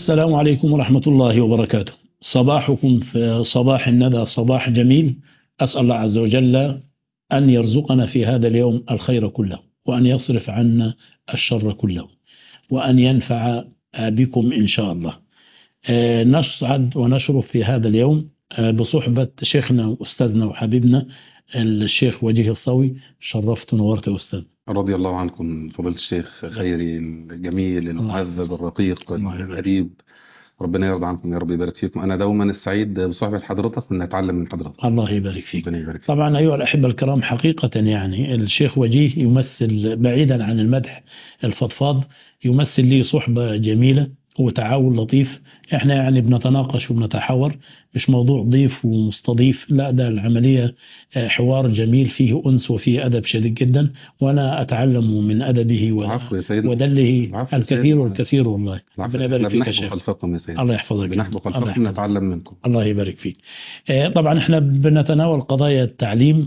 السلام عليكم ورحمة الله وبركاته صباحكم في صباح الندى صباح جميل أسأل الله عز وجل أن يرزقنا في هذا اليوم الخير كله وأن يصرف عنا الشر كله وأن ينفع بكم إن شاء الله آه، نسعد ونشرف في هذا اليوم آه، بصحبة شيخنا وأستاذنا وحبيبنا الشيخ وجيه الصوي شرفت ونورت يا أستاذ رضي الله عنكم فضيلة الشيخ خيري الجميل المهذب الرقيق الله يبارك. القريب ربنا يرضى عنكم يا رب يبارك فيكم أنا دوما السعيد بصحبة حضرتك وإن أتعلم من حضرتك الله يبارك فيك ربنا يبارك فيك طبعا أيها الأحبة الكرام حقيقة يعني الشيخ وجيه يمثل بعيدا عن المدح الفضفاض يمثل لي صحبة جميلة وتعاون لطيف احنا يعني بنتناقش وبنتحاور مش موضوع ضيف ومستضيف لا ده العملية آه، حوار جميل فيه أنس وفيه أدب شديد جدا وأنا أتعلم من أدبه و- العفو يا سيدنا ودله العفو يا الكثير سيدنا. والكثير والله العفو ربنا احنا يبارك فيك يا بنحبو شيخ خلفكم يا سيدنا الله يحفظك بنحبو الله خلفكم يحفظك. نتعلم منكم الله يبارك فيك آه، طبعا احنا بنتناول قضايا التعليم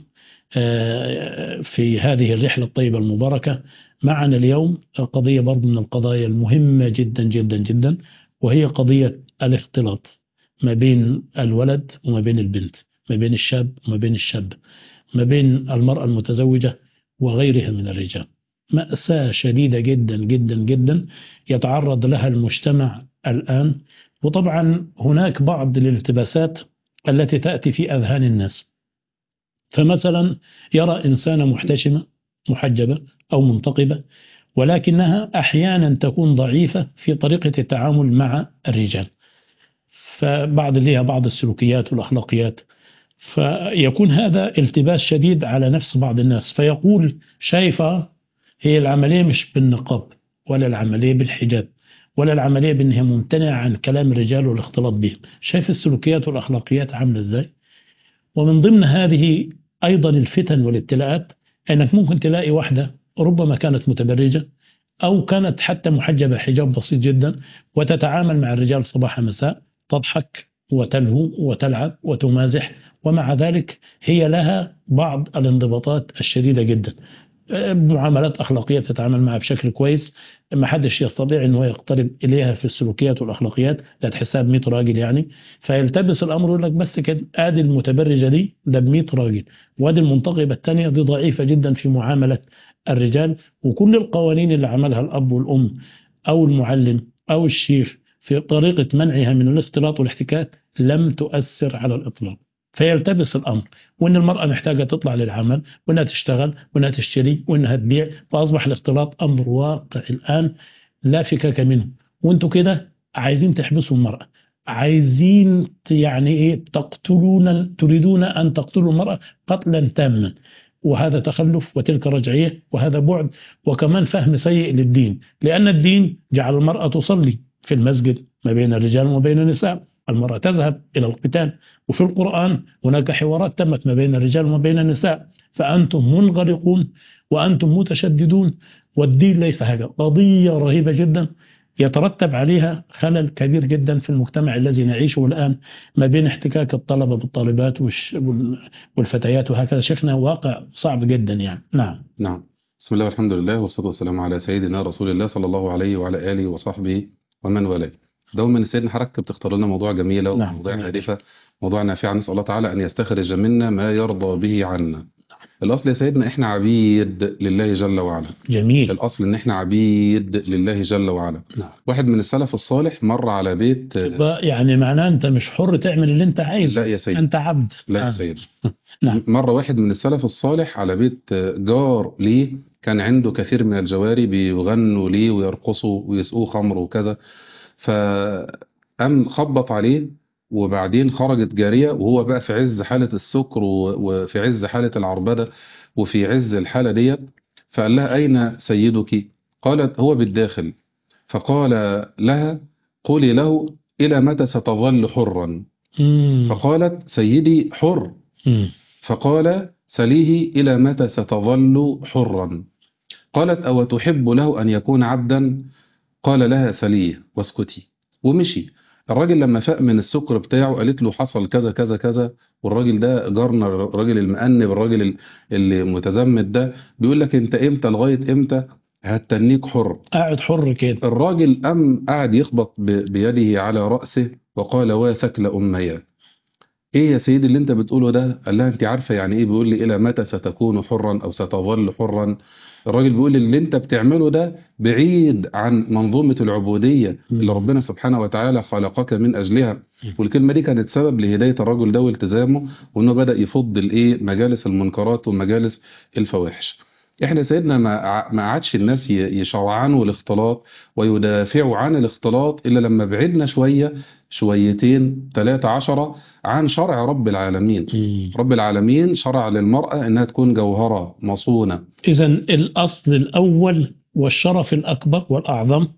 آه، في هذه الرحلة الطيبة المباركة معنا اليوم قضية برضو من القضايا المهمة جدا جدا جدا وهي قضية الاختلاط ما بين الولد وما بين البنت ما بين الشاب وما بين الشاب ما بين المرأة المتزوجة وغيرها من الرجال مأساة شديدة جدا جدا جدا يتعرض لها المجتمع الآن وطبعا هناك بعض الالتباسات التي تأتي في أذهان الناس فمثلا يرى إنسانة محتشمة محجبة أو منتقبة ولكنها أحيانا تكون ضعيفة في طريقة التعامل مع الرجال فبعض لها بعض السلوكيات والأخلاقيات فيكون هذا التباس شديد على نفس بعض الناس فيقول شايفة هي العملية مش بالنقاب ولا العملية بالحجاب ولا العملية بأنها ممتنعة عن كلام الرجال والاختلاط بهم شايف السلوكيات والأخلاقيات عاملة إزاي ومن ضمن هذه أيضا الفتن والابتلاءات أنك ممكن تلاقي واحدة ربما كانت متبرجة أو كانت حتى محجبة حجاب بسيط جدا وتتعامل مع الرجال صباح مساء تضحك وتلهو وتلعب وتمازح ومع ذلك هي لها بعض الانضباطات الشديدة جدا معاملات أخلاقية بتتعامل معها بشكل كويس ما حدش يستطيع أنه يقترب إليها في السلوكيات والأخلاقيات لا تحسها ب 100 راجل يعني فيلتبس الأمر يقول لك بس كده آدي المتبرجة دي ده ب 100 راجل وادي المنتقبة الثانية دي ضعيفة جدا في معاملة الرجال وكل القوانين اللي عملها الأب والأم أو المعلم أو الشيخ في طريقة منعها من الاختلاط والاحتكاك لم تؤثر على الإطلاق فيلتبس الأمر وإن المرأة محتاجة تطلع للعمل وإنها تشتغل وإنها تشتري وإنها تبيع فأصبح الاختلاط أمر واقع الآن لا فكاك منه وانتوا كده عايزين تحبسوا المرأة عايزين ت- يعني ايه تقتلون تريدون ان تقتلوا المرأة قتلا تاما وهذا تخلف وتلك رجعية وهذا بعد وكمان فهم سيء للدين لأن الدين جعل المرأة تصلي في المسجد ما بين الرجال وما بين النساء المرأة تذهب إلى القتال وفي القرآن هناك حوارات تمت ما بين الرجال وما بين النساء فأنتم منغلقون وأنتم متشددون والدين ليس هكذا قضية رهيبة جدا يترتب عليها خلل كبير جدا في المجتمع الذي نعيشه الآن ما بين احتكاك الطلبة بالطالبات والش- وال- والفتيات وهكذا شيخنا واقع صعب جدا يعني نعم نعم بسم الله والحمد لله والصلاة والسلام على سيدنا رسول الله صلى الله عليه وعلى آله وصحبه ومن والاه دوما سيدنا حضرتك بتختار لنا موضوع جميلة نعم. ومواضيع هادفة موضوع نافع نسأل الله تعالى أن يستخرج منا ما يرضى به عنا الأصل يا سيدنا إحنا عبيد لله جل وعلا جميل الأصل إن إحنا عبيد لله جل وعلا نعم. واحد من السلف الصالح مر على بيت يبقى يعني معناه أنت مش حر تعمل اللي أنت عايزه لا يا سيدي أنت عبد لا يا آه. سيدي نعم. مرة واحد من السلف الصالح على بيت جار ليه كان عنده كثير من الجواري بيغنوا ليه ويرقصوا ويسقوه خمر وكذا فقام خبط عليه وبعدين خرجت جارية وهو بقى في عز حالة السكر و- وفي عز حالة العربدة وفي عز الحالة ديت فقال لها أين سيدك؟ قالت هو بالداخل فقال لها قولي له إلى متى ستظل حرا؟ مم. فقالت سيدي حر مم. فقال سليه إلى متى ستظل حرا قالت أو تحب له أن يكون عبدا قال لها سليه واسكتي ومشي الراجل لما فاق من السكر بتاعه قالت له حصل كذا كذا كذا والراجل ده جارنا الراجل المأنب الراجل اللي متزمت ده بيقول لك انت امتى لغاية امتى هتنيك حر قاعد حر كده الراجل قام قاعد يخبط ب- بيده على رأسه وقال واثك لأميا ايه يا سيدي اللي انت بتقوله ده قال لها انت عارفة يعني ايه بيقول لي الى متى ستكون حرا او ستظل حرا الراجل بيقول لي اللي انت بتعمله ده بعيد عن منظومة العبودية اللي ربنا سبحانه وتعالى خلقك من اجلها والكلمة دي كانت سبب لهداية الرجل ده والتزامه وانه بدأ يفض الايه مجالس المنكرات ومجالس الفواحش احنا سيدنا ما ع- ما قعدش الناس ي- يشرعنوا الاختلاط ويدافعوا عن الاختلاط الا لما بعدنا شوية شويتين ثلاثة عشرة عن شرع رب العالمين مم. رب العالمين شرع للمرأة انها تكون جوهرة مصونة إذا الأصل الأول والشرف الأكبر والأعظم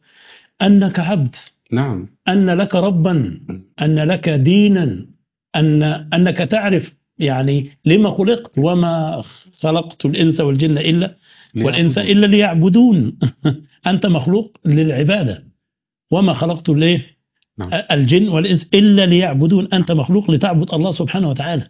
أنك عبد نعم أن لك ربا أن لك دينا أن أنك تعرف يعني لما خلقت وما خلقت الإنس والجن إلا والإنس ليعبدون. إلا ليعبدون أنت مخلوق للعبادة وما خلقت الايه نعم. الجن والإنس إلا ليعبدون أنت مخلوق لتعبد الله سبحانه وتعالى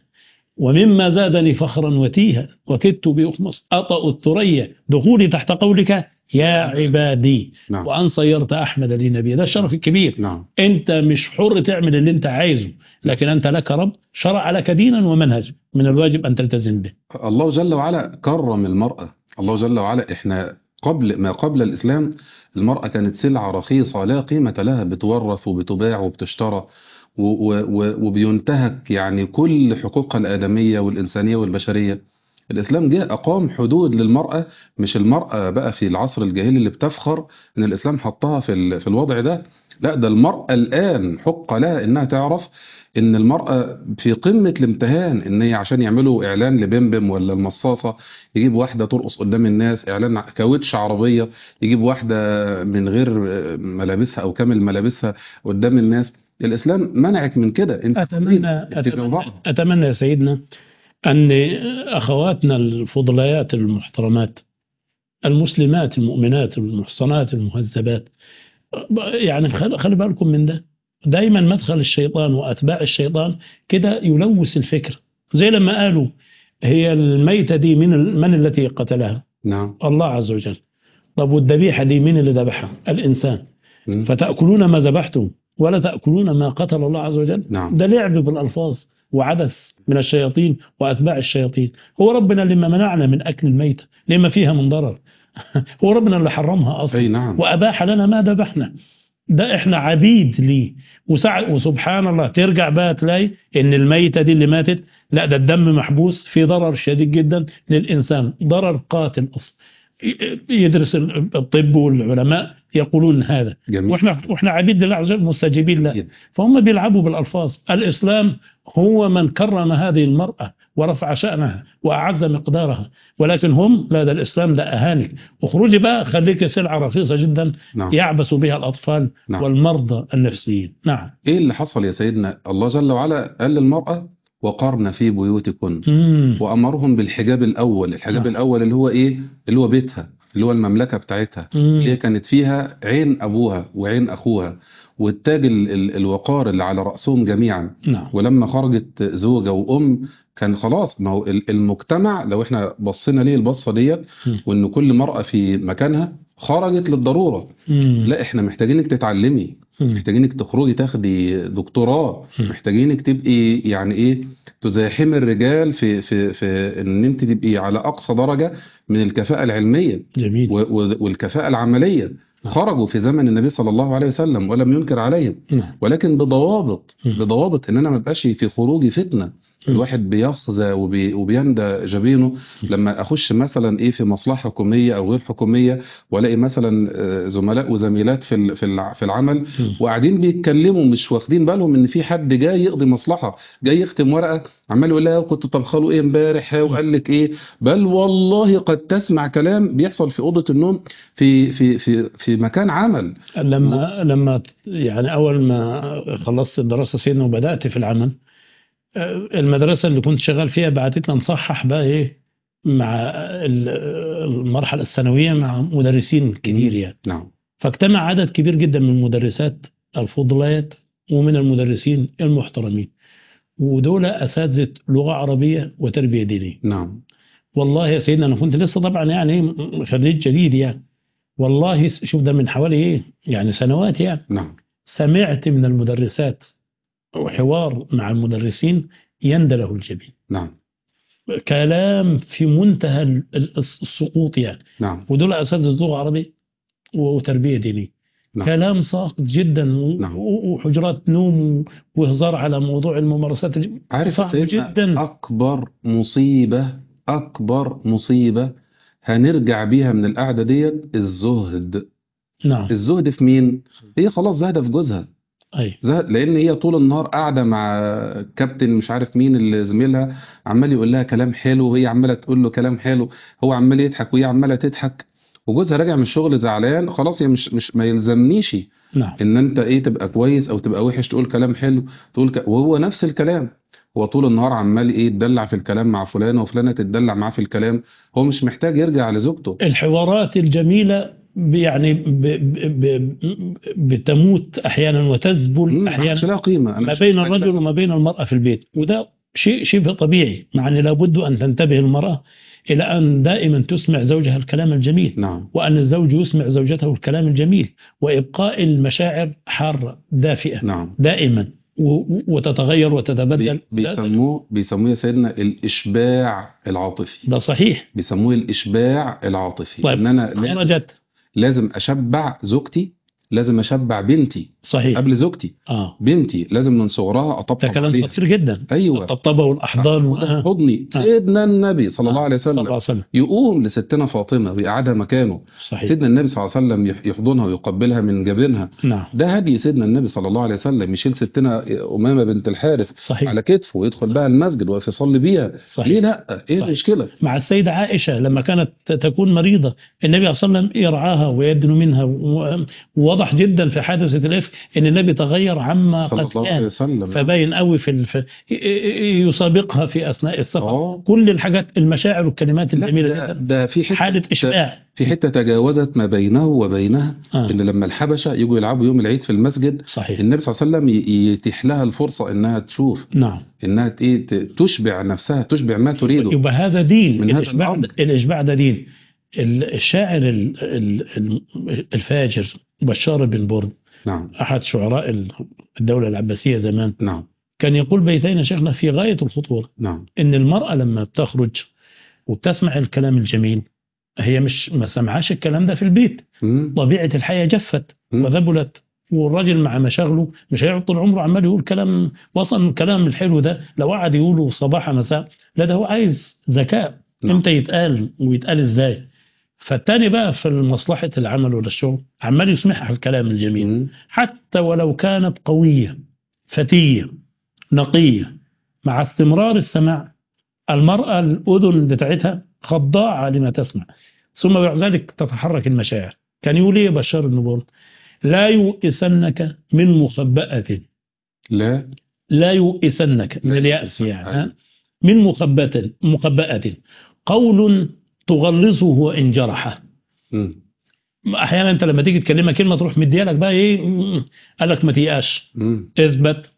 ومما زادني فخرا وتيها وكدت بأخمص أطأ الثريا دخولي تحت قولك يا عبادي نعم وأن صيرت أحمد لي نبيا ده الشرف الكبير نعم أنت مش حر تعمل اللي أنت عايزه لكن أنت لك رب شرع لك دينا ومنهج من الواجب أن تلتزم به الله جل وعلا كرم المرأة الله جل وعلا احنا قبل ما قبل الإسلام المرأة كانت سلعة رخيصة لا قيمة لها بتورث وبتباع وبتشترى و- و- و- وبينتهك يعني كل حقوقها الآدمية والإنسانية والبشرية الإسلام جه أقام حدود للمرأة مش المرأة بقى في العصر الجاهلي اللي بتفخر إن الإسلام حطها في ال- في الوضع ده لا ده المرأة الآن حق لها إنها تعرف ان المرأة في قمة الامتهان ان هي عشان يعملوا اعلان لبمبم ولا المصاصة يجيب واحدة ترقص قدام الناس اعلان كاوتش عربية يجيب واحدة من غير ملابسها او كامل ملابسها قدام الناس الاسلام منعك من كده انت أتمنى انت أتمنى, جوهرة. أتمنى يا سيدنا أن أخواتنا الفضليات المحترمات المسلمات المؤمنات المحصنات المهذبات يعني خل- خلي بالكم من ده دايما مدخل الشيطان وأتباع الشيطان كده يلوث الفكر زي لما قالوا هي الميتة دي من ال- من التي قتلها نعم الله عز وجل طب والذبيحة دي مين اللي ذبحها الإنسان مم. فتأكلون ما ذبحتم ولا تأكلون ما قتل الله عز وجل نعم ده لعب بالألفاظ وعبث من الشياطين وأتباع الشياطين هو ربنا لما منعنا من أكل الميتة لما فيها من ضرر هو ربنا اللي حرمها أصلا اي نعم وأباح لنا ما ذبحنا ده احنا عبيد ليه وسع وسبحان الله ترجع بقى تلاقي ان الميتة دي اللي ماتت لا ده الدم محبوس في ضرر شديد جدا للإنسان ضرر قاتل أصلا يدرس الطب والعلماء يقولون هذا جميل واحنا واحنا عبيد لله عز وجل مستجيبين له جميل. فهم بيلعبوا بالالفاظ الاسلام هو من كرم هذه المراه ورفع شانها واعز مقدارها ولكن هم لا ده الاسلام ده اهانك اخرجي بقى خليك سلعه رخيصه جدا نعم يعبث بها الاطفال نعم. والمرضى النفسيين نعم ايه اللي حصل يا سيدنا الله جل وعلا قال للمرأة وقرن في بيوتكن مم. وامرهم بالحجاب الاول الحجاب نعم. الاول اللي هو ايه اللي هو بيتها اللي هو المملكة بتاعتها مم. هي كانت فيها عين ابوها وعين اخوها والتاج ال- ال- الوقار اللي على رأسهم جميعا نعم ولما خرجت زوجة وأم كان خلاص ما هو ال- المجتمع لو احنا بصينا ليه البصة ديت مم. وان كل مرأة في مكانها خرجت للضرورة مم. لا احنا محتاجينك تتعلمي مم. محتاجينك تخرجي تاخدي دكتوراه مم. محتاجينك تبقي يعني ايه تزاحمي الرجال في في في ان انت تبقي على اقصى درجة من الكفاءة العلمية جميل و- و- والكفاءة العملية خرجوا في زمن النبي صلى الله عليه وسلم ولم ينكر عليهم نعم ولكن بضوابط مم. بضوابط ان انا ما بقاش في خروجي فتنه مم. الواحد بيخزى وبي وبيندى جبينه لما اخش مثلا ايه في مصلحه حكوميه او غير حكوميه والاقي مثلا آه، زملاء وزميلات في ال- في الع- في العمل مم. وقاعدين بيتكلموا مش واخدين بالهم ان في حد جاي يقضي مصلحه جاي يختم ورقه عمال يقول لها كنت طبخاله ايه امبارح ها وقال لك ايه بل والله قد تسمع كلام بيحصل في اوضه النوم في في في في مكان عمل لما لما يعني اول ما خلصت الدراسه سيدنا وبدات في العمل آه، المدرسه اللي كنت شغال فيها بعتت لي نصحح بقى ايه مع ال- المرحله الثانويه مع مدرسين كتير يعني نعم فاجتمع عدد كبير جدا من المدرسات الفضليات ومن المدرسين المحترمين ودول اساتذه لغه عربيه وتربيه دينيه نعم والله يا سيدنا انا كنت لسه طبعا يعني خريج جديد يعني والله س- شوف ده من حوالي ايه يعني سنوات يعني نعم سمعت من المدرسات وحوار مع المدرسين يندله الجبين نعم كلام في منتهى ال- ال- السقوط يعني نعم ودول اساتذه لغه عربيه وتربيه دينيه نعم. كلام ساقط جدا و- نعم. و- وحجرات نوم وهزار على موضوع الممارسات الج- عارف صعب سيدنا جدا أكبر مصيبة أكبر مصيبة هنرجع بيها من القعدة ديت الزهد نعم الزهد في مين؟ هي خلاص زهدة في جوزها اي زهد لأن هي طول النهار قاعدة مع كابتن مش عارف مين اللي زميلها عمال يقول لها كلام حلو وهي عمالة تقول له كلام حلو هو عمال يضحك وهي عمالة تضحك وجوزها راجع من الشغل زعلان خلاص هي مش مش ما يلزمنيش نعم ان انت ايه تبقى كويس او تبقى وحش تقول كلام حلو تقول ك... وهو نفس الكلام هو طول النهار عمال ايه يتدلع في الكلام مع فلانه وفلانه تتدلع معاه في الكلام هو مش محتاج يرجع لزوجته الحوارات الجميله ب- يعني ب ب ب بتموت احيانا وتذبل مم، ما احيانا عادش لها قيمه انا ما مش بين محتاج الرجل لها. وما بين المراه في البيت وده شيء شبه طبيعي مع ان لابد ان تنتبه المراه الى ان دائما تسمع زوجها الكلام الجميل نعم وأن الزوج يسمع زوجته الكلام الجميل وإبقاء المشاعر حارة دافئة نعم دائما و- و- وتتغير وتتبدل بي... ده, بيسموه بيسموه يا سيدنا الاشباع العاطفي ده صحيح بيسموه الاشباع العاطفي طيب، ان انا لازم, خرجت لازم اشبع زوجتي لازم اشبع بنتي صحيح قبل زوجتي اه بنتي لازم من صغرها ده اطبطب كلام عليها خطير جدا ايوه الطبطبه والاحضان وده آه. حضني آه. سيدنا النبي صلى الله عليه صلى الله وسلم عليه وسلم يقوم لستنا فاطمه ويقعدها مكانه صحيح سيدنا النبي صلى الله عليه وسلم يح- يحضنها ويقبلها من جبينها نعم ده هدي سيدنا النبي صلى الله عليه وسلم يشيل ستنا امامه بنت الحارث صحيح على كتفه ويدخل بها المسجد ويقف يصلي بيها ليه صحيح لا ايه صحيح. المشكله مع السيدة عائشة لما كانت تكون مريضة النبي صلى الله عليه وسلم يرعاها ويدن منها و- ووضح جدا في حادثة الإفك أن النبي تغير عما صلى قد الله عليه كان وسلم فباين قوي في الف... يسابقها في اثناء السفر اه كل الحاجات المشاعر والكلمات لا الجميله ده, جدا ده في حته حاله اشباع في حته تجاوزت ما بينه وبينها آه. ان لما الحبشه يجوا يلعبوا يوم العيد في المسجد صحيح النبي صلى الله عليه وسلم ي- يتيح لها الفرصه انها تشوف نعم انها ت- ايه ت- تشبع نفسها تشبع ما تريده يبقى هذا دين من هذا الاشباع الأمر. الاشباع ده دين ال- الشاعر ال- ال- ال- الفاجر بشار بن برد نعم احد شعراء ال- الدوله العباسيه زمان نعم كان يقول بيتين يا شيخنا في غايه الخطوره نعم ان المراه لما بتخرج وبتسمع الكلام الجميل هي مش ما سمعاش الكلام ده في البيت مم. طبيعه الحياه جفت مم. وذبلت والراجل مع مشاغله مش هيقعد طول عمره عمال يقول كلام وصل الكلام الحلو ده لو قعد يقوله صباح مساء لا ده هو عايز ذكاء نعم. امتى يتقال ويتقال ازاي فالتاني بقى في مصلحة العمل ولا الشغل عمال يسمعها الكلام الجميل مم. حتى ولو كانت قوية فتية نقية مع استمرار السماع المرأة الأذن بتاعتها خضاعة لما تسمع ثم بعد ذلك تتحرك المشاعر كان يقول ايه بشار النبوة لا يؤسنك من مخبأة لا لا يؤسنك من لا اليأس يؤسن. يعني ها؟ من مخبأة مخبأة قول تغلظه وإن جرحه مم. احيانا انت لما تيجي تكلمها كلمه تروح مديها لك بقى ايه م- قال لك ما تيأش مم. اثبت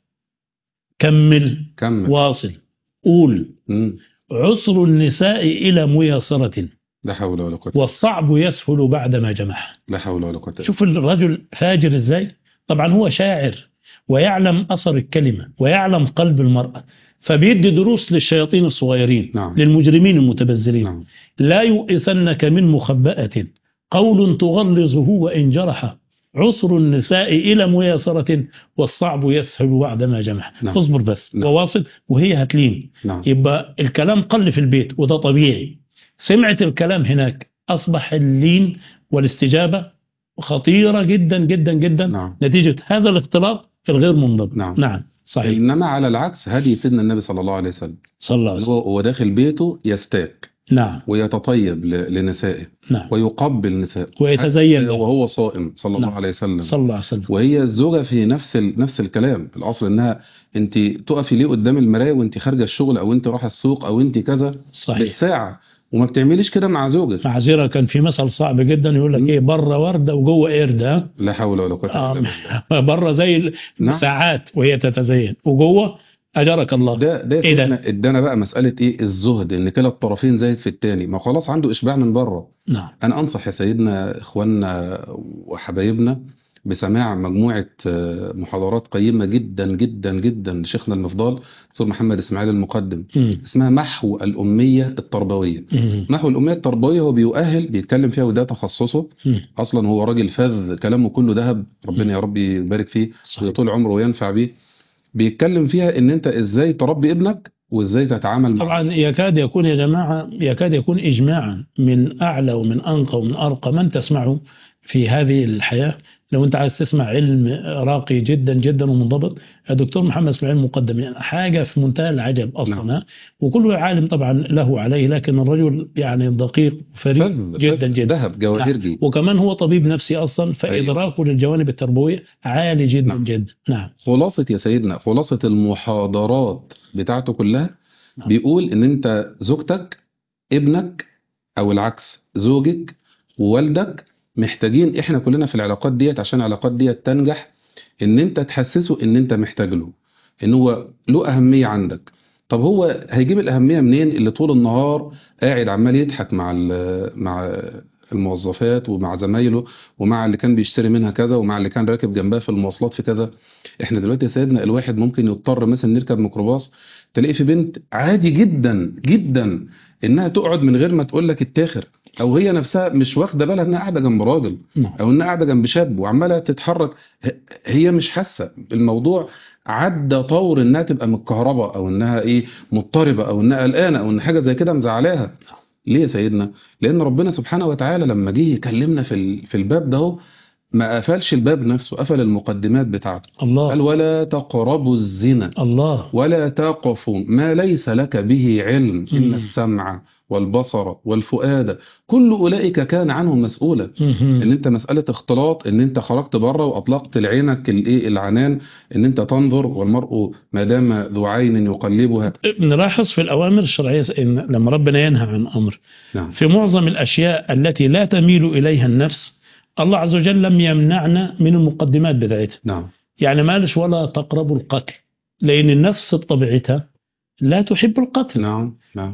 كمل كمل واصل قول مم. عسر النساء الى ميسره لا حول ولا قوة والصعب يسهل بعدما جمع لا حول ولا قوة شوف الرجل فاجر ازاي طبعا هو شاعر ويعلم اثر الكلمه ويعلم قلب المراه فبيدي دروس للشياطين الصغيرين نعم للمجرمين المتبذرين نعم لا يؤسنك من مخبأة قول تغلظه وإن جرح عسر النساء إلى مياسرة والصعب يسهل بعدما جمح نعم. اصبر بس نعم. وواصل وهي هتلين نعم يبقى الكلام قل في البيت وده طبيعي سمعت الكلام هناك أصبح اللين والاستجابة خطيرة جدا جدا جدا نعم نتيجة هذا الاختلاط الغير منضبط نعم. نعم صحيح انما على العكس هدي سيدنا النبي صلى الله عليه وسلم صلى الله عليه وسلم هو هو داخل بيته يستاك نعم ويتطيب ل- لنسائه نعم ويقبل نسائه ويتزين له. وهو صائم صلى الله نعم. عليه وسلم صلى الله عليه وسلم وهي الزوجة في نفس ال... نفس الكلام الأصل إنها أنت تقفي ليه قدام المراية وأنت خارجة الشغل أو أنت رايحة السوق أو أنت كذا صحيح بالساعة وما بتعمليش كده مع زوجك معذرة كان في مثل صعب جدا يقول لك مم. ايه بره ورده وجوه قرد ها لا حول ولا قوة آه، إلا بالله بره زي نعم ساعات وهي تتزين وجوه اجرك الله ده ده إيه ده؟ سيدنا ادانا بقى مساله ايه الزهد ان كلا الطرفين زايد في التاني ما خلاص عنده اشباع من بره نعم انا انصح يا سيدنا اخواننا وحبايبنا بسماع مجموعه آه، محاضرات قيمه جدا جدا جدا لشيخنا المفضال دكتور محمد اسماعيل المقدم مم. اسمها محو الاميه التربويه مم. محو الاميه التربويه هو بيؤهل بيتكلم فيها وده تخصصه مم. اصلا هو راجل فذ كلامه كله ذهب ربنا يا رب يبارك فيه صحيح. ويطول عمره وينفع بيه بيتكلم فيها ان انت ازاي تربي ابنك وازاي تتعامل معه طبعا يكاد يكون يا جماعة يكاد يكون إجماعا من أعلى ومن أنقى ومن أرقى من تسمعه في هذه الحياة لو أنت عايز تسمع علم راقي جدا جدا ومنضبط الدكتور محمد اسماعيل مقدم يعني حاجة في منتهى العجب أصلا نعم. ها؟ وكل عالم طبعا له عليه لكن الرجل يعني دقيق فريد فذ جدا فذ جدا ذهب جواهرجي وكمان هو طبيب نفسي أصلا فإدراكه للجوانب التربوية عالي جدا نعم. جدا نعم خلاصة يا سيدنا خلاصة المحاضرات بتاعته كلها نعم. بيقول ان انت زوجتك ابنك او العكس زوجك ووالدك محتاجين احنا كلنا في العلاقات ديت عشان العلاقات ديت تنجح ان انت تحسسه ان انت محتاج له ان هو له اهمية عندك طب هو هيجيب الاهمية منين اللي طول النهار قاعد عمال يضحك مع ال- مع الموظفات ومع زمايله ومع اللي كان بيشتري منها كذا ومع اللي كان راكب جنبها في المواصلات في كذا احنا دلوقتي يا سيدنا الواحد ممكن يضطر مثلا نركب ميكروباص تلاقي في بنت عادي جدا جدا انها تقعد من غير ما تقول لك التاخر او هي نفسها مش واخده بالها انها قاعده جنب راجل نعم او انها قاعده جنب شاب وعماله تتحرك ه- هي مش حاسه الموضوع عدى طور انها تبقى متكهربه او انها ايه مضطربه او انها قلقانه او ان حاجه زي كده مزعلاها ليه يا سيدنا لان ربنا سبحانه وتعالى لما جه يكلمنا في ال- في الباب ده هو ما قفلش الباب نفسه قفل المقدمات بتاعته قال الله ولا تقربوا الزنا الله ولا تقفوا ما ليس لك به علم إن مم. السمع والبصر والفؤاد كل أولئك كان عنه مسؤولا مهم. ان انت مسألة اختلاط ان انت خرجت بره واطلقت لعينك الايه العنان ان انت تنظر والمرء ما دام ذو عين يقلبها نلاحظ في الأوامر الشرعية إن لما ربنا ينهى عن أمر نعم في معظم الأشياء التي لا تميل إليها النفس الله عز وجل لم يمنعنا من المقدمات بتاعتها نعم يعني مالش ولا تقربوا القتل لأن النفس بطبيعتها لا تحب القتل نعم نعم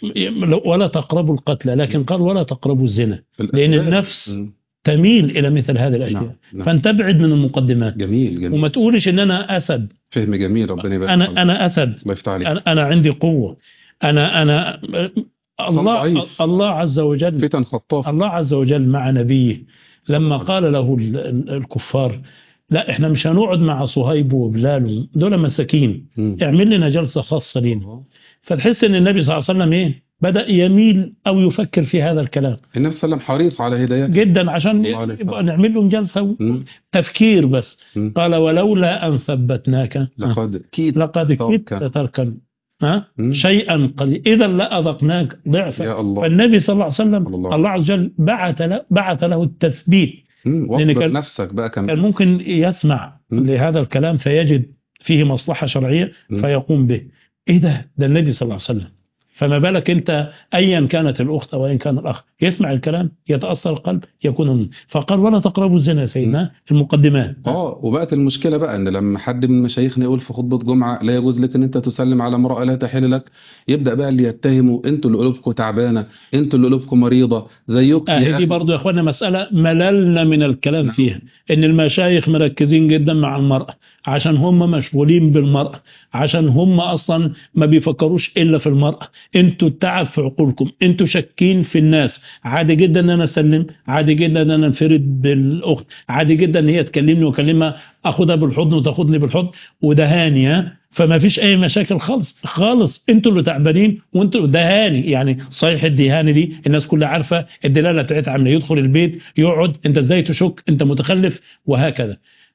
ولا تقربوا القتل لكن قال ولا تقربوا الزنا لأن الأسباب. النفس مم. تميل إلى مثل هذه الأشياء نعم نعم فأنت ابعد من المقدمات جميل جميل وما تقولش إن أنا أسد فهم جميل ربنا يبارك أنا فيك. أنا أسد الله يفتح عليك أنا, أنا عندي قوة أنا أنا الله ضعيف. الله عز وجل فتن خطاف الله عز وجل مع نبيه صلى لما الله قال له ال- ال- الكفار لا احنا مش هنقعد مع صهيب وبلال دول مساكين مم. اعمل لنا جلسة خاصة لينا فتحس ان النبي صلى الله عليه وسلم ايه بدأ يميل او يفكر في هذا الكلام النبي صلى الله عليه وسلم حريص على هدايته جدا عشان الله عليه يبقى نعمل لهم جلسة مم. تفكير بس مم. قال ولولا ان ثبتناك لقد كيد لقد كدت تركا. تركا ها مم. شيئا قليلا اذا لأذقناك ضعفا يا الله فالنبي صلى الله عليه وسلم صلى الله. الله عز وجل بعث له, بعث له التثبيت مم. لأن واصبر كان- نفسك بقى كم كان ممكن يسمع مم. لهذا الكلام فيجد فيه مصلحة شرعية مم. فيقوم به ايه ده ده النبي صلى الله عليه وسلم فما بالك انت ايا كانت الاخت او ايا كان الاخ يسمع الكلام يتاثر القلب يكون منه. فقال ولا تقربوا الزنا يا سيدنا المقدمات اه وبقت المشكله بقى ان لما حد من مشايخنا يقول في خطبه جمعه لا يجوز لك ان انت تسلم على امراه لا تحل لك يبدا بقى اللي يتهموا انتوا اللي قلوبكم تعبانه انتوا اللي قلوبكم مريضه زيكم آه يا دي أخي. برضو يا اخوانا مسألة مللنا من الكلام نعم. فيها ان المشايخ مركزين جدا مع المرأة عشان هم مشغولين بالمرأة عشان هم اصلا ما بيفكروش الا في المرأة انتوا التعب في عقولكم انتوا شاكين في الناس عادي جدا ان انا اسلم عادي جدا ان انا انفرد بالاخت عادي جدا ان هي تكلمني واكلمها اخدها بالحضن وتاخدني بالحضن وده هاني ها فما فيش اي مشاكل خالص خالص انتوا اللي تعبانين وانتوا ده هاني يعني صحيح الدهاني دي الناس كلها عارفه الدلاله بتاعتها عامله يدخل البيت يقعد انت ازاي تشك انت متخلف وهكذا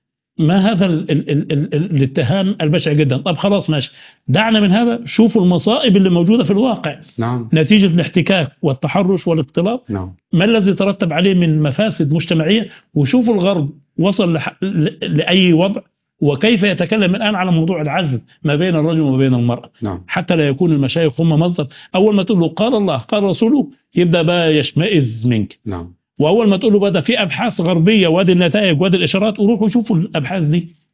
ما هذا ال ال ال ال ال الاتهام البشع جدا طب خلاص ماشي دعنا من هذا شوفوا المصائب اللي موجوده في الواقع نعم نتيجه الاحتكاك والتحرش والاختلاط نعم ما الذي ترتب عليه من مفاسد مجتمعيه وشوفوا الغرب وصل لح... ل- لاي وضع وكيف يتكلم الان على موضوع العزل ما بين الرجل وما بين المراه نعم حتى لا يكون المشايخ هم مصدر اول ما تقول له قال الله قال رسوله يبدا بقى يشمئز منك نعم واول ما تقول له بقى ده في ابحاث غربيه وادي النتائج وادي الاشارات وروحوا شوفوا الابحاث دي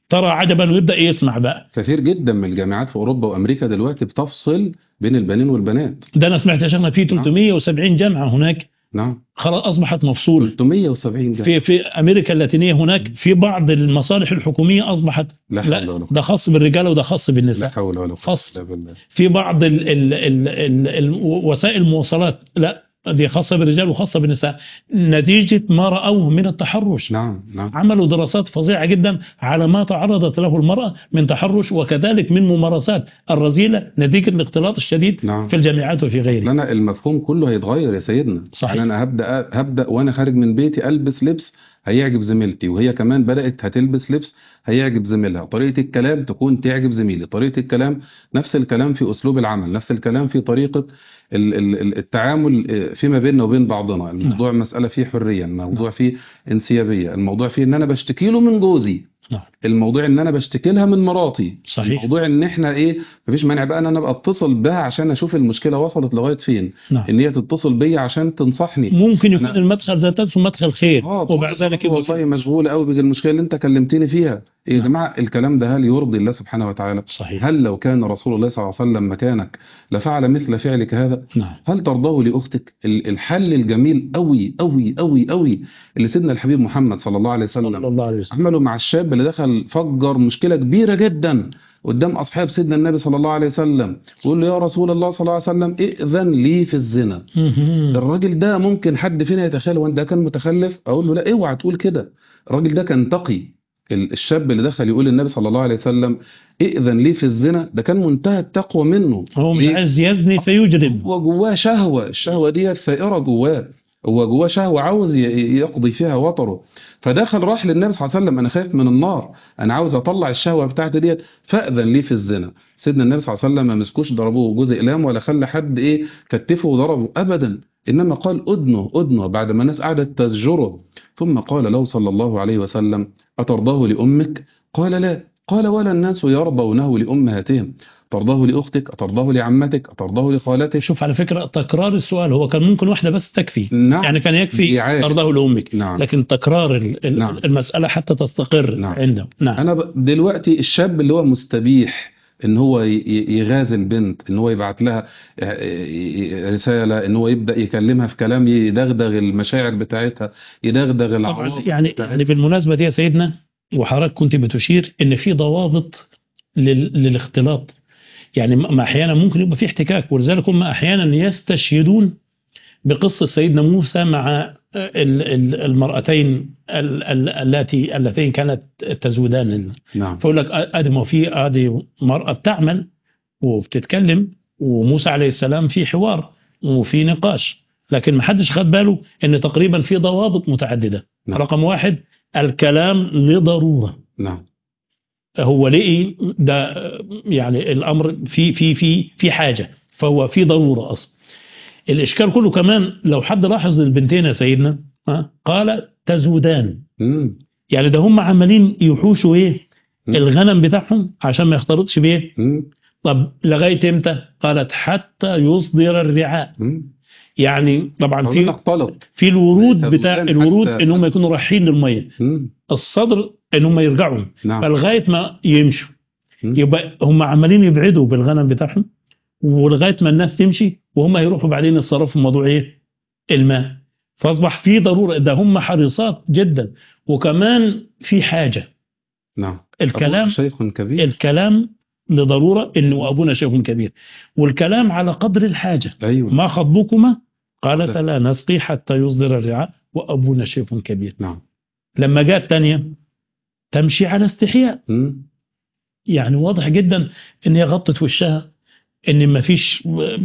ترى عجبا ويبدا يسمع بقى كثير جدا من الجامعات في اوروبا وامريكا دلوقتي بتفصل بين البنين والبنات ده انا سمعت يا شيخنا في 370 جامعه هناك نعم خلاص اصبحت مفصوله 370 جامعة في في امريكا اللاتينيه هناك في بعض المصالح الحكوميه اصبحت لا حول لا ولا قوة ده خاص بالرجاله وده خاص لا بالنساء حول ولا قوة فصل. إلا بالله في بعض ال ال ال ال ال وسائل المواصلات لا دي خاصه بالرجال وخاصه بالنساء نتيجه ما راوه من التحرش نعم نعم عملوا دراسات فظيعه جدا على ما تعرضت له المراه من تحرش وكذلك من ممارسات الرذيله نتيجه الاختلاط الشديد نعم في الجامعات وفي غيرها لنا المفهوم كله هيتغير يا سيدنا صحيح. يعني انا هبدا هبدا وانا خارج من بيتي البس لبس هيعجب زميلتي وهي كمان بدات هتلبس لبس هيعجب زميلها طريقه الكلام تكون تعجب زميلي طريقه الكلام نفس الكلام في اسلوب العمل نفس الكلام في طريقه ال- ال- ال- التعامل فيما بيننا وبين بعضنا الموضوع مساله فيه حريه الموضوع فيه انسيابيه الموضوع فيه ان انا بشتكي له من جوزي نعم. الموضوع ان انا بشتكي لها من مراتي صحيح. الموضوع ان احنا ايه مفيش مانع بقى ان انا ابقى اتصل بها عشان اشوف المشكله وصلت لغايه فين نعم ان هي تتصل بيا عشان تنصحني ممكن يكون أنا- المدخل ذات نفسه مدخل خير اه وبعد ذلك يبقى والله مشغول قوي بالمشكله اللي انت كلمتني فيها يا نعم. جماعه الكلام ده هل يرضي الله سبحانه وتعالى صحيح هل لو كان رسول الله صلى الله عليه وسلم مكانك لفعل مثل فعلك هذا نعم هل ترضاه لاختك ال- الحل الجميل قوي قوي قوي قوي اللي سيدنا الحبيب محمد صلى الله عليه صلى وسلم الله عليه وسلم عمله مع الشاب اللي دخل فجر مشكله كبيره جدا قدام اصحاب سيدنا النبي صلى الله عليه وسلم ويقول له يا رسول الله صلى الله عليه وسلم ائذن لي في الزنا مهم. الراجل ده ممكن حد فينا يتخيل وانت ده كان متخلف اقول له لا اوعى تقول كده الراجل ده كان تقي ال- الشاب اللي دخل يقول للنبي صلى الله عليه وسلم ائذن لي في الزنا ده كان منتهى التقوى منه هو مش ليه؟ عايز يزني فيجرم هو جواه شهوة الشهوة ديت ثائرة جواه هو جواه شهوة عاوز ي- يقضي فيها وطره فدخل راح للنبي صلى الله عليه وسلم انا خايف من النار انا عاوز اطلع الشهوة بتاعتي ديت فاذن لي في الزنا سيدنا النبي صلى الله عليه وسلم ما مسكوش ضربوه جوز اقلام ولا خلى حد ايه كتفه وضربه ابدا انما قال ادنه ادنه بعد ما الناس قعدت تزجره ثم قال له صلى الله عليه وسلم اترضاه لامك قال لا قال ولا الناس يرضونه لامهاتهم ترضاه لاختك اترضاه لعمتك اترضاه لخالتك شوف على فكرة تكرار السؤال هو كان ممكن واحدة بس تكفي نعم يعني كان يكفي إيعاء. ترضاه لأمك نعم لكن تكرار ال- ال- نعم. المسألة حتى تستقر نعم. عنده نعم انا ب- دلوقتي الشاب اللي هو مستبيح ان هو ي- ي- يغازل البنت ان هو يبعت لها آه، رساله ان هو يبدا يكلمها في كلام يدغدغ المشاعر بتاعتها يدغدغ طبعا العواطف يعني يعني بالمناسبة دي يا سيدنا وحضرتك كنت بتشير ان في ضوابط لل- للاختلاط يعني ما ما احيانا ممكن يبقى في احتكاك ولذلك هم احيانا يستشهدون بقصة سيدنا موسى مع ال- ال- المرأتين ال- ال- اللاتي اللتين كانت تزودان نعم فيقول لك ادي ما في ادي مرأة بتعمل وبتتكلم وموسى عليه السلام في حوار وفي نقاش لكن ما حدش خد باله ان تقريبا في ضوابط متعددة نعم. رقم واحد الكلام لضرورة نعم هو لقي ده يعني الامر في في في في حاجه فهو في ضروره اصلا الاشكال كله كمان لو حد لاحظ البنتين يا سيدنا ها، قال تزودان مم. يعني ده هم عمالين يحوشوا ايه مم. الغنم بتاعهم عشان ما يختلطش بايه مم. طب لغايه امتى قالت حتى يصدر الرعاء مم. يعني طبعا عاوزين في نختلط في الورود طب بتاع وكان الورود حتى- ان هم يكونوا رايحين للميه مم. الصدر ان هم يرجعوا نعم فلغايه ما يمشوا مم. يبقى هم عمالين يبعدوا بالغنم بتاعهم ولغايه ما الناس تمشي وهم يروحوا بعدين يتصرفوا في موضوع ايه؟ الماء فاصبح في ضروره ده هم حريصات جدا وكمان في حاجه نعم الكلام أبوك شيخ كبير الكلام لضروره انه ابونا شيخ كبير والكلام على قدر الحاجه ايوه ما خطبكما قالت لا. لا نسقي حتى يصدر الرعاء وابونا شيخ كبير نعم لما جاءت تانية تمشي على استحياء مم. يعني واضح جدا ان هي غطت وشها ان ما فيش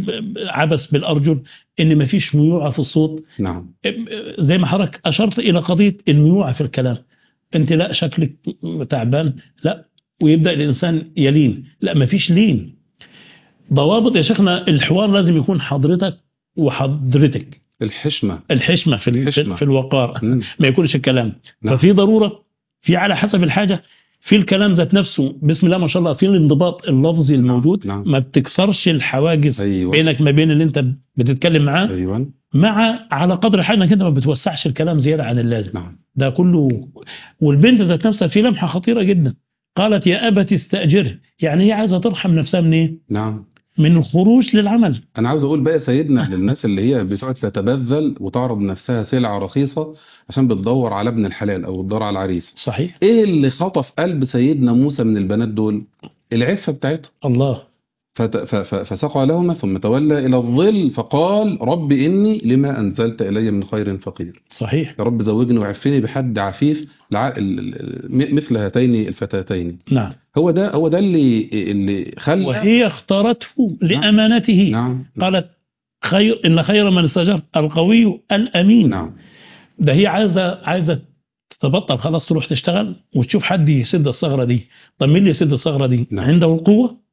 عبث بالارجل ان ما فيش ميوعه في الصوت نعم زي ما حضرتك اشرت الى قضيه الميوعه في الكلام انت لا شكلك تعبان لا ويبدا الانسان يلين لا ما فيش لين ضوابط يا شيخنا الحوار لازم يكون حضرتك وحضرتك الحشمة الحشمه في ال- الحشمة. في الوقار مم. ما يكونش الكلام نعم. ففي ضروره في على حسب الحاجه في الكلام ذات نفسه بسم الله ما شاء الله في الانضباط اللفظي الموجود نعم. ما بتكسرش الحواجز ايوه بينك ما بين اللي انت بتتكلم معاه ايوه مع على قدر الحاجه انك انت ما بتوسعش الكلام زياده عن اللازم نعم ده كله والبنت ذات نفسها في لمحه خطيره جدا قالت يا أبت استأجره يعني هي عايزة ترحم نفسها من إيه؟ نعم من الخروج للعمل انا عاوز اقول بقى سيدنا للناس اللي هي بتقعد تتبذل وتعرض نفسها سلعة رخيصة عشان بتدور على ابن الحلال او بتدور على العريس صحيح ايه اللي خطف قلب سيدنا موسى من البنات دول العفة بتاعتهم الله فت- ف- ف- فسقى لهما ثم تولى إلى الظل فقال رب إني لما أنزلت إلي من خير فقير صحيح يا رب زوجني وعفني بحد عفيف لع- ال- ال- م- مثل هاتين الفتاتين نعم هو ده هو ده اللي اللي خلى وهي اختارته لأمانته نعم قالت خير إن خير من استجرت القوي الأمين نعم ده هي عايزة عايزة تبطل خلاص تروح تشتغل وتشوف حد يسد الثغرة دي طب مين اللي يسد الثغرة دي نعم. عنده القوة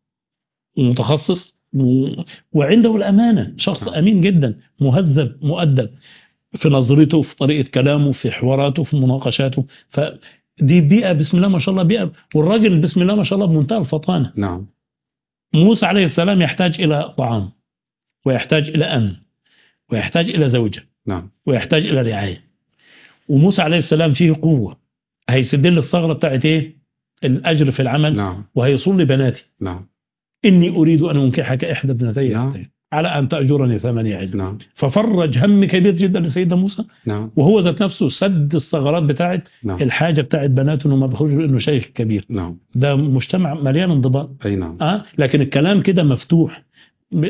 ومتخصص و- وعنده الأمانة شخص نعم. أمين جدا مهذب مؤدب في نظرته في طريقة كلامه في حواراته في مناقشاته فدي بيئة بسم الله ما شاء الله بيئة والراجل بسم الله ما شاء الله بمنتهى الفطانة نعم موسى عليه السلام يحتاج إلى طعام ويحتاج إلى أمن ويحتاج إلى زوجة نعم ويحتاج إلى رعاية وموسى عليه السلام فيه قوة هيسد لي الثغرة بتاعت إيه الأجر في العمل نعم وهيصون لي بناتي نعم إني أريد أن أنكحك إحدى ابنتي نعم. هاتين على أن تأجرني ثمانية عجل نعم ففرج هم كبير جدا لسيدنا موسى نعم وهو ذات نفسه سد الثغرات بتاعت نعم الحاجة بتاعت بناته إنه ما بيخرجوا إنه شيخ كبير نعم ده مجتمع مليان انضباط أي نعم آه لكن الكلام كده مفتوح ب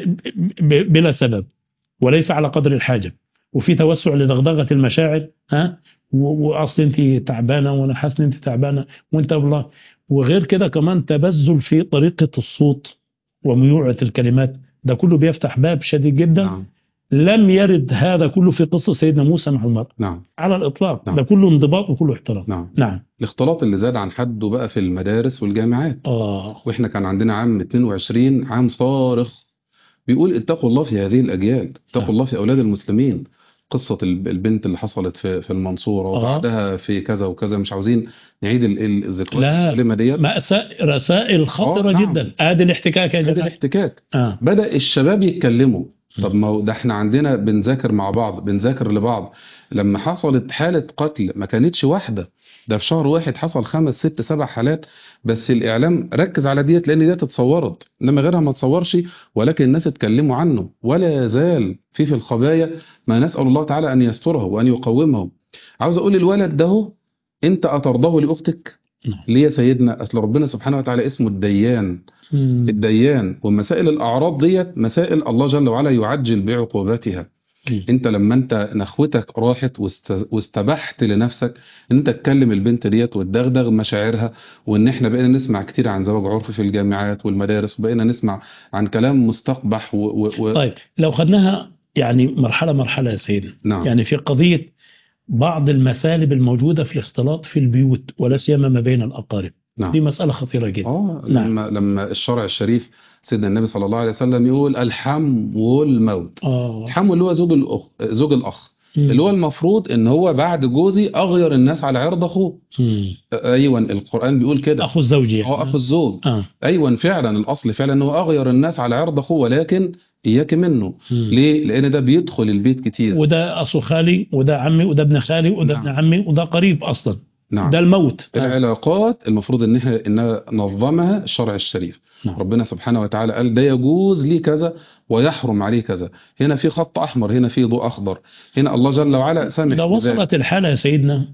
ب بلا سبب وليس على قدر الحاجة وفي توسع لدغدغة المشاعر ها و- واصل انت تعبانه وانا حاسس ان انت تعبانه وانت والله وغير كده كمان تبذل في طريقه الصوت وميوعه الكلمات ده كله بيفتح باب شديد جدا نعم لم يرد هذا كله في قصه سيدنا موسى مع المرأة نعم على الاطلاق نعم. ده كله انضباط وكله احترام نعم نعم الاختلاط اللي زاد عن حده بقى في المدارس والجامعات اه واحنا كان عندنا عام 22 عام صارخ بيقول اتقوا الله في هذه الاجيال اتقوا نعم. الله في اولاد المسلمين قصة الب- البنت اللي حصلت في في المنصورة آه. وبعدها في كذا وكذا مش عاوزين نعيد ال- ال- الذكريات لا. المؤلمة ديت مأساة رسائل خطرة آه، نعم. جدا ادي الاحتكاك يا ادي جماعه الاحتكاك اه بدأ الشباب يتكلموا م. طب ما هو ده احنا عندنا بنذاكر مع بعض بنذاكر لبعض لما حصلت حالة قتل ما كانتش واحدة ده في شهر واحد حصل خمس ست سبع حالات بس الإعلام ركز على ديت لأن ديت اتصورت إنما غيرها ما اتصورش ولكن الناس اتكلموا عنه ولا يزال في في الخبايا ما نسأل الله تعالى أن يستره وأن يقومه عاوز أقول الولد ده هو، أنت أترضاه لأختك نعم. ليه يا سيدنا أصل ربنا سبحانه وتعالى اسمه الديان مم. الديان ومسائل الأعراض ديت مسائل الله جل وعلا يعجل بعقوباتها مم. انت لما انت نخوتك راحت واست- واستبحت لنفسك ان انت تكلم البنت ديت وتدغدغ مشاعرها وان احنا بقينا نسمع كتير عن زواج عرفي في الجامعات والمدارس وبقينا نسمع عن كلام مستقبح و... و... و... طيب لو خدناها يعني مرحله مرحله يا سيدنا نعم يعني في قضيه بعض المسالب الموجوده في الاختلاط في البيوت ولا سيما ما بين الاقارب دي نعم مساله خطيره جدا اه نعم. لما لما الشرع الشريف سيدنا النبي صلى الله عليه وسلم يقول الحم والموت اه الحم اللي هو زوج الاخ زوج الاخ مم. اللي هو المفروض ان هو بعد جوزي اغير الناس على عرض اخوه مم. ايوه القران بيقول كده اخو الزوج يعني هو اخو الزوج اه ايوه فعلا الاصل فعلا ان هو اغير الناس على عرض اخوه ولكن اياك منه مم. ليه لان ده بيدخل البيت كتير وده اخو خالي وده عمي وده ابن خالي وده نعم. ابن عمي وده قريب اصلا نعم ده الموت آه. العلاقات المفروض انها انها نظمها الشرع الشريف نعم. ربنا سبحانه وتعالى قال ده يجوز ليه كذا ويحرم عليه كذا هنا في خط احمر هنا في ضوء اخضر هنا الله جل وعلا سامح ده بذلك. وصلت الحالة يا سيدنا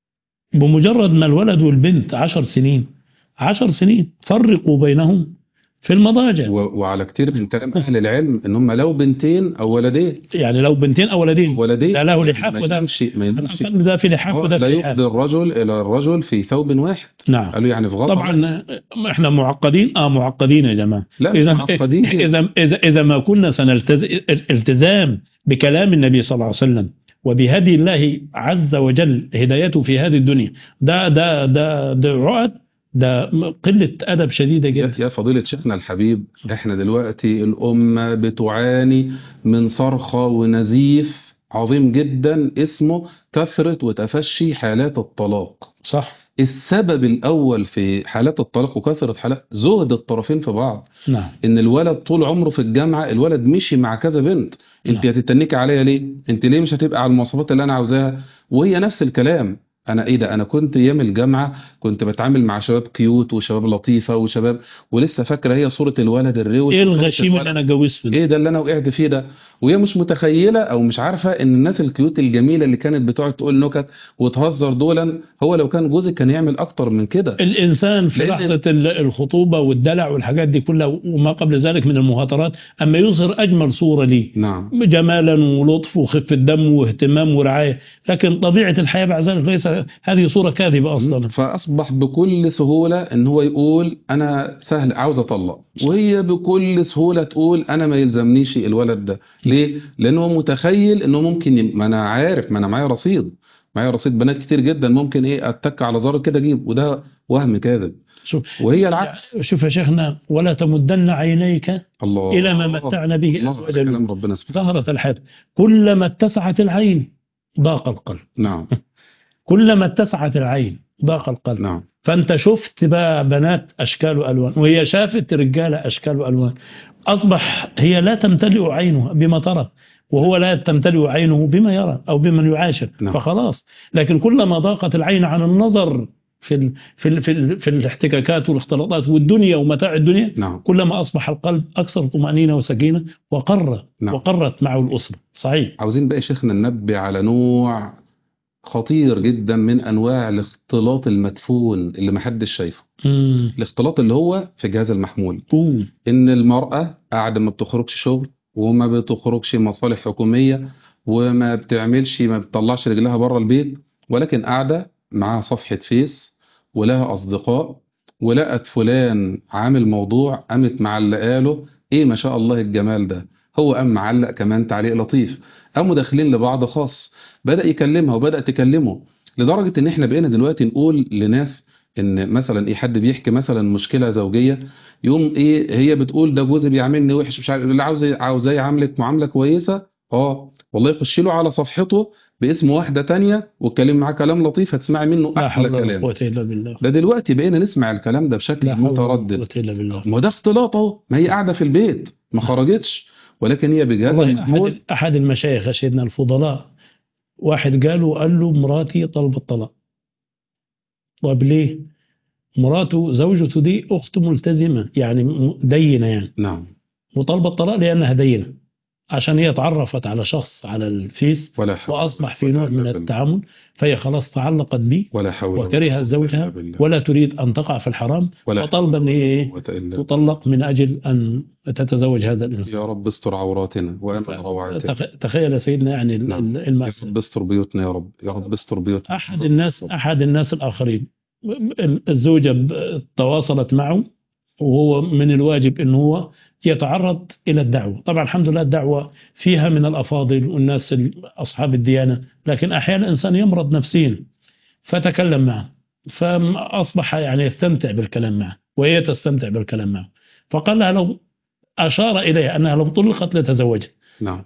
بمجرد ما الولد والبنت عشر سنين عشر سنين فرقوا بينهم في المضاجع و- وعلى كتير من كلام اهل العلم ان هم لو بنتين او ولدين يعني لو بنتين أو ولدين ولدين ده له لحاف ما وده يمشي ما يمشي الأقل ده في لحاف آه، وده لا في لحاف يفضي الرجل الى الرجل في ثوب واحد نعم قالوا يعني في غطا طبعا احنا معقدين اه معقدين يا جماعه لا مش اذا معقدين اذا اذا اذا ما كنا سنلتزم التزام بكلام النبي صلى الله عليه وسلم وبهدي الله عز وجل هدايته في هذه الدنيا ده ده ده ده عقد ده قله ادب شديده يا جدا يا فضيلة شيخنا الحبيب احنا دلوقتي الأمة بتعاني من صرخة ونزيف عظيم جدا اسمه كثرة وتفشي حالات الطلاق صح السبب الأول في حالات الطلاق وكثرة حالات زهد الطرفين في بعض نعم إن الولد طول عمره في الجامعة الولد مشي مع كذا بنت انت نعم. هتتنكي عليا ليه انت ليه مش هتبقى على المواصفات اللي انا عاوزاها وهي نفس الكلام انا ايه ده انا كنت ايام الجامعه كنت بتعامل مع شباب كيوت وشباب لطيفه وشباب ولسه فاكره هي صوره الولد الروش ايه وصورة الغشيم الولد- اللي انا اتجوزت فيه ده؟ ايه ده اللي انا وقعت فيه ده وهي مش متخيله او مش عارفه ان الناس الكيوت الجميله اللي كانت بتقعد تقول نكت وتهزر دولا هو لو كان جوزك كان يعمل اكتر من كده الانسان في لأن- لحظه ال- الخطوبه والدلع والحاجات دي كلها وما قبل ذلك من المهاترات اما يظهر اجمل صوره ليه نعم جمالا ولطف وخفه دم واهتمام ورعايه لكن طبيعه الحياه بعد ذلك ليس هذه صوره كاذبه اصلا فاصبح بكل سهوله ان هو يقول انا سهل عاوز اطلق وهي بكل سهوله تقول انا ما يلزمنيش الولد ده ليه لانه هو متخيل انه ممكن ي... ما انا عارف ما انا معايا رصيد معايا رصيد بنات كتير جدا ممكن ايه اتك على زر كده اجيب وده وهم كاذب شوف وهي العكس شوف يا شيخنا ولا تمدن عينيك الله الى ما متعنا به الله ازواجا منهم. كلام ربنا سبحانه زهرة الحياة كلما اتسعت العين ضاق القلب نعم كلما اتسعت العين ضاق القلب نعم فانت شفت بقى بنات اشكال والوان وهي شافت رجاله اشكال والوان اصبح هي لا تمتلئ عينها بما ترى وهو لا تمتلئ عينه بما يرى او بمن يعاشر نعم. فخلاص لكن كلما ضاقت العين عن النظر في ال في ال في, ال في الاحتكاكات والاختلاطات والدنيا ومتاع الدنيا نعم كلما اصبح القلب اكثر طمانينه وسكينه وقر نعم. وقرت معه الاسره صحيح عاوزين بقى يا شيخنا ننبه على نوع خطير جدا من انواع الاختلاط المدفون اللي محدش شايفه امم الاختلاط اللي هو في الجهاز المحمول أوه. ان المرأة قاعدة ما بتخرجش شغل وما بتخرجش مصالح حكومية وما بتعملش ما بتطلعش رجلها بره البيت ولكن قاعدة معاها صفحة فيس ولها أصدقاء ولقت فلان عامل موضوع قامت معلقاله ايه ما شاء الله الجمال ده هو قام معلق كمان تعليق لطيف قاموا داخلين لبعض خاص بدأ يكلمها وبدأ تكلمه لدرجة ان احنا بقينا دلوقتي نقول لناس ان مثلا ايه حد بيحكي مثلا مشكلة زوجية يقوم ايه هي بتقول ده جوزي بيعاملني وحش مش عارف اللي عاوز عاوزاه يعاملك معاملة كويسة اه والله يخش له على صفحته باسم واحدة تانية واتكلم معاه كلام لطيف هتسمعي منه لا احلى حول ولا كلام قوه الا بالله ده دلوقتي بقينا نسمع الكلام ده لا بشكل حول ولا متردد قوه الا بالله ما ده اختلاط اهو ما هي قاعدة في البيت ما خرجتش ولكن هي بجهاز والله المحمول احد احد المشايخ يا سيدنا الفضلاء واحد قالوا قال له مراتي طلب الطلاق طب ليه؟ مراته زوجته دي اخت ملتزمه يعني م- دينه يعني نعم وطلب الطلاق لانها دينه عشان هي اتعرفت على شخص على الفيس ولا حول واصبح في نوع من التعامل فهي خلاص تعلقت به ولا حول ولا وكرهت قوة زوجها إلا بالله. ولا تريد ان تقع في الحرام ولا وطالبه ان هي ايه؟ قوة إلا تطلق من اجل ان تتزوج هذا الانسان يا رب استر عوراتنا وامن روعاتنا تخ- تخيل يا سيدنا يعني ال- نعم. ال- يا المأساة رب استر بيوتنا يا رب يا رب استر بيوتنا أحد الناس أحد الناس الآخرين الزوجة ب- تواصلت معه وهو من الواجب أنه هو يتعرض إلى الدعوة طبعا الحمد لله الدعوة فيها من الأفاضل والناس ال- أصحاب الديانة لكن أحيانا الإنسان يمرض نفسيا فتكلم معه فأصبح يعني يستمتع بالكلام معه وهي تستمتع بالكلام معه فقال لها لو أشار إليها أنها لو طلقت لتزوجها نعم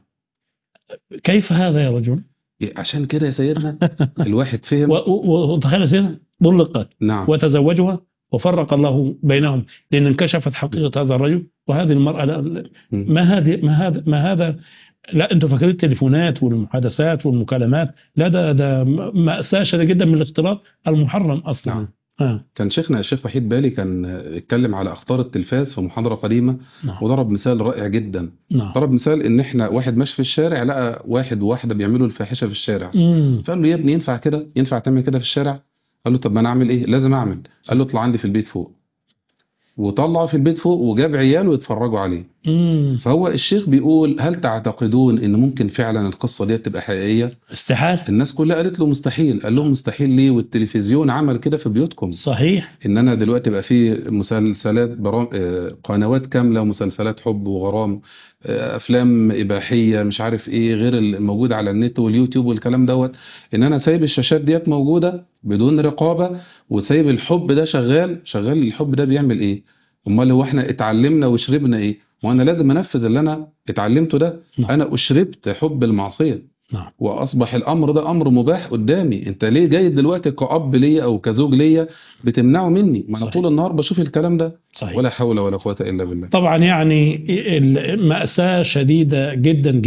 كيف هذا يا رجل؟ عشان كده يا سيدنا الواحد فهم و- و- وتخيل يا سيدنا طلقت نعم وتزوجها وفرق الله بينهم لأن انكشفت حقيقة هذا الرجل وهذه المرأة لا مم. ما هذه ما هذا ما هذا لا انتوا فاكرين التليفونات والمحادثات والمكالمات لا ده ده مأساة شديدة جدا من الاختلاط المحرم اصلا نعم. آه. كان شيخنا الشيخ وحيد بالي كان اتكلم على اخطار التلفاز في محاضرة قديمة نعم وضرب مثال رائع جدا نعم ضرب مثال ان احنا واحد ماشي في الشارع لقى واحد وواحدة بيعملوا الفاحشة في الشارع مم. فقال له يا ابني ينفع كده ينفع تعمل كده في الشارع قال له طب ما انا اعمل ايه لازم اعمل قال له اطلع عندي في البيت فوق وطلعه في البيت فوق وجاب عياله يتفرجوا عليه مم. فهو الشيخ بيقول هل تعتقدون ان ممكن فعلا القصة دي تبقى حقيقية استحال الناس كلها قالت له مستحيل قال لهم مستحيل ليه والتلفزيون عمل كده في بيوتكم صحيح ان انا دلوقتي بقى في مسلسلات برام... آه، قنوات كاملة ومسلسلات حب وغرام آه، افلام اباحية مش عارف ايه غير الموجود على النت واليوتيوب والكلام دوت ان انا سايب الشاشات ديت موجودة بدون رقابة وسايب الحب ده شغال شغال الحب ده بيعمل ايه امال هو احنا اتعلمنا وشربنا ايه وانا لازم انفذ اللي انا اتعلمته ده نعم. انا اشربت حب المعصية نعم واصبح الامر ده امر مباح قدامي انت ليه جاي دلوقتي كأب ليا او كزوج ليا بتمنعه مني ما انا صحيح. طول النهار بشوف الكلام ده صحيح ولا حول ولا قوة الا بالله طبعا يعني المأساة شديدة جدا جدا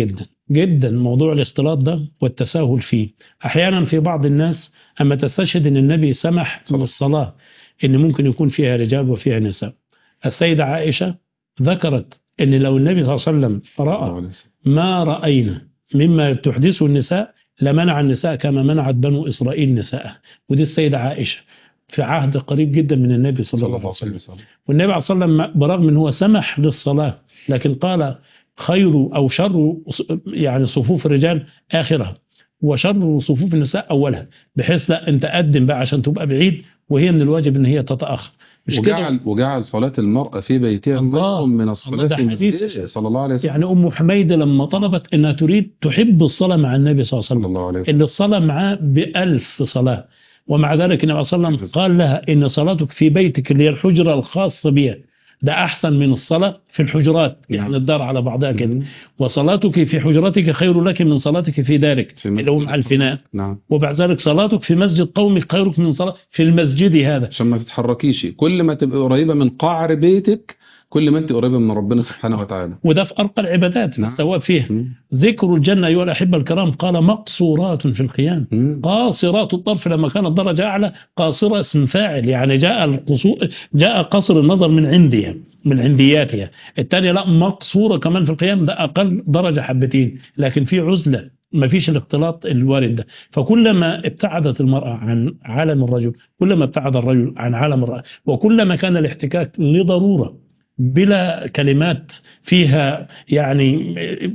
جدا موضوع الاختلاط ده والتساهل فيه احيانا في بعض الناس اما تستشهد ان النبي سمح من الصلاه ان ممكن يكون فيها رجال وفيها نساء السيده عائشه ذكرت ان لو النبي صلى الله عليه وسلم الله راى عليه وسلم. ما راينا مما تحدثه النساء لمنع النساء كما منعت بنو اسرائيل نساءه ودي السيده عائشه في عهد قريب جدا من النبي صلى, صلى الله الله عليه وسلم عليه وسلم والنبي عليه الصلاة والسلام برغم ان هو سمح للصلاة لكن قال خير او شر يعني صفوف الرجال اخرها وشر صفوف النساء اولها بحيث لا انت قدم بقى عشان تبقى بعيد وهي من الواجب ان هي تتاخر مش كده وجعل وجعل صلاة المرأة في بيتها الله. خير من الله الصلاة ده في حديث. مسجدها صلى الله عليه وسلم يعني ام حميده لما طلبت انها تريد تحب الصلاه مع النبي صلى الله عليه صلى وسلم الله عليه وسلم ان الصلاه معاه بألف صلاه ومع ذلك النبي صلى الله عليه وسلم قال لها ان صلاتك في بيتك اللي هي الحجره الخاصه بها ده احسن من الصلاه في الحجرات يعني نعم. الدار على بعضها كده مم. وصلاتك في حجرتك خير لك من صلاتك في دارك في اللي هو مسجد مع الفناء نعم وبعد ذلك صلاتك في مسجد قومك خيرك من صلاه في المسجد هذا عشان ما تتحركيش كل ما تبقى قريبة من قعر بيتك كل ما انت قريبة من ربنا سبحانه وتعالى وده في ارقى العبادات نعم. الثواب فيها مم. ذكر الجنه ايها الاحبه الكرام قال مقصورات في القيام مم. قاصرات الطرف لما كانت درجة أعلى قاصرة اسم فاعل يعني جاء القصور جاء قصر النظر من عندها من عندياتها الثانية لا مقصورة كمان في القيام ده أقل درجة حبتين لكن في عزلة ما فيش الاختلاط الوارد ده فكلما ابتعدت المرأة عن عالم الرجل كلما ابتعد الرجل عن عالم المرأة وكلما كان الاحتكاك لضرورة بلا كلمات فيها يعني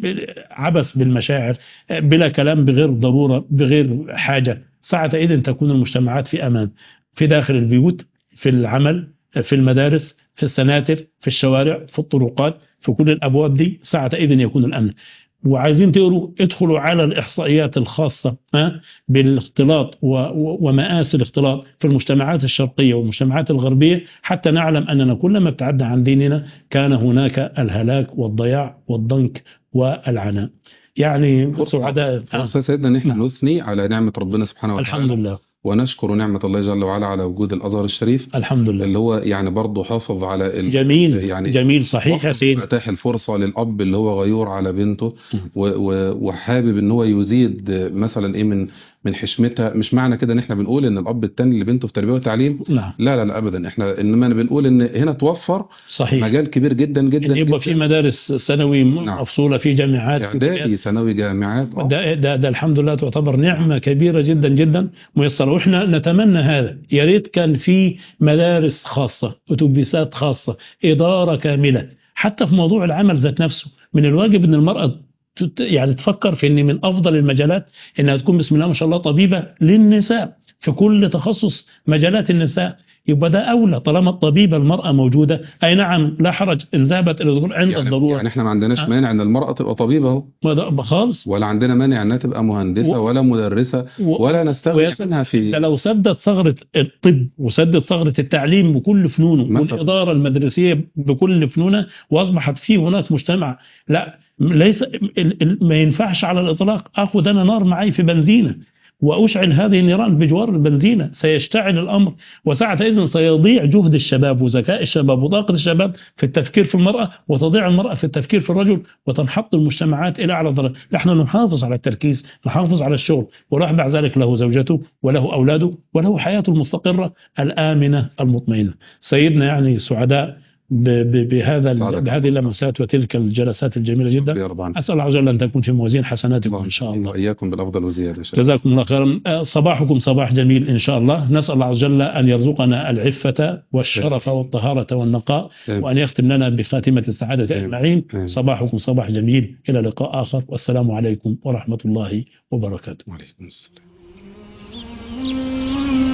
عبث بالمشاعر بلا كلام بغير ضرورة بغير حاجة ساعتئذ تكون المجتمعات في أمان في داخل البيوت في العمل في المدارس في السناتر في الشوارع في الطرقات في كل الأبواب دي ساعتئذ يكون الأمن وعايزين تقروا ادخلوا على الإحصائيات الخاصة ها بالاختلاط و- و- ومآسي الاختلاط في المجتمعات الشرقية والمجتمعات الغربية حتى نعلم أننا كلما ابتعدنا عن ديننا كان هناك الهلاك والضياع والضنك والعناء يعني فرصة- سعداء فرصة سيدنا ان احنا نعم. نثني على نعمة ربنا سبحانه وتعالى الحمد لله ونشكر نعمة الله جل وعلا على وجود الأزهر الشريف الحمد لله اللي هو يعني برضه حافظ على ال... جميل يعني جميل صحيح يا وقت سيدي اتاح الفرصه للاب اللي هو غيور على بنته مم. و... و... وحابب ان هو يزيد مثلا ايه من من حشمتها مش معنى كده ان احنا بنقول ان الاب التاني لبنته في تربيه وتعليم نعم لا لا لا ابدا احنا انما بنقول ان هنا توفر صحيح مجال كبير جدا جدا ان يبقى في جداً. مدارس ثانوي نعم. مفصوله في جامعات في كليات. اعدادي ثانوي جامعات آه. ده, ده, ده الحمد لله تعتبر نعمة كبيرة جدا جدا ميسرة وإحنا نتمنى هذا يا ريت كان في مدارس خاصة أتوبيسات خاصة إدارة كاملة حتى في موضوع العمل ذات نفسه من الواجب أن المرأة تت- يعني تفكر في أن من أفضل المجالات أنها تكون بسم الله ما شاء الله طبيبة للنساء في كل تخصص مجالات النساء يبقى ده أولى طالما الطبيبة المرأة موجودة أي نعم لا حرج إن ذهبت إلى الدكتور عند يعني, الضرورة يعني احنا ما عندناش آه. مانع ان المراه تبقى طبيبه اهو ما ده خالص ولا عندنا مانع انها تبقى مهندسه و- ولا مدرسه و- ولا نستغني ويا سلام. عنها ده في لو سدت ثغرة الطب وسدت ثغرة التعليم بكل فنونه مثلا. والإدارة المدرسية بكل فنونها وأصبحت في هناك مجتمع لا ليس ال- ال- ما ينفعش على الإطلاق أخذ أنا نار معي في بنزينة وأشعل هذه النيران بجوار البنزينة سيشتعل الأمر وساعتئذ سيضيع جهد الشباب وذكاء الشباب وطاقة الشباب في التفكير في المرأة وتضيع المرأة في التفكير في الرجل وتنحط المجتمعات إلى أعلى درجة نحن نحافظ على التركيز نحافظ على الشغل والواحد بعد ذلك له زوجته وله أولاده وله حياته المستقرة الآمنة المطمئنة سيدنا يعني سعداء ب- ب- بهذا سعداء. بهذه اللمسات وتلك الجلسات الجميلة جدا بيرضى عنها. أسأل الله عز وجل أن تكون في موازين حسناتكم إن شاء الله واياكم بالافضل وزياده إن شاء الله. جزاكم الله خيرا آه، صباحكم صباح جميل إن شاء الله نسأل الله عز وجل أن يرزقنا العفة والشرف والطهارة والنقاء آمين. وأن يختم لنا بخاتمة السعادة آمين. أجمعين آمين. صباحكم صباح جميل إلى لقاء آخر والسلام عليكم ورحمة الله وبركاته وعليكم السلام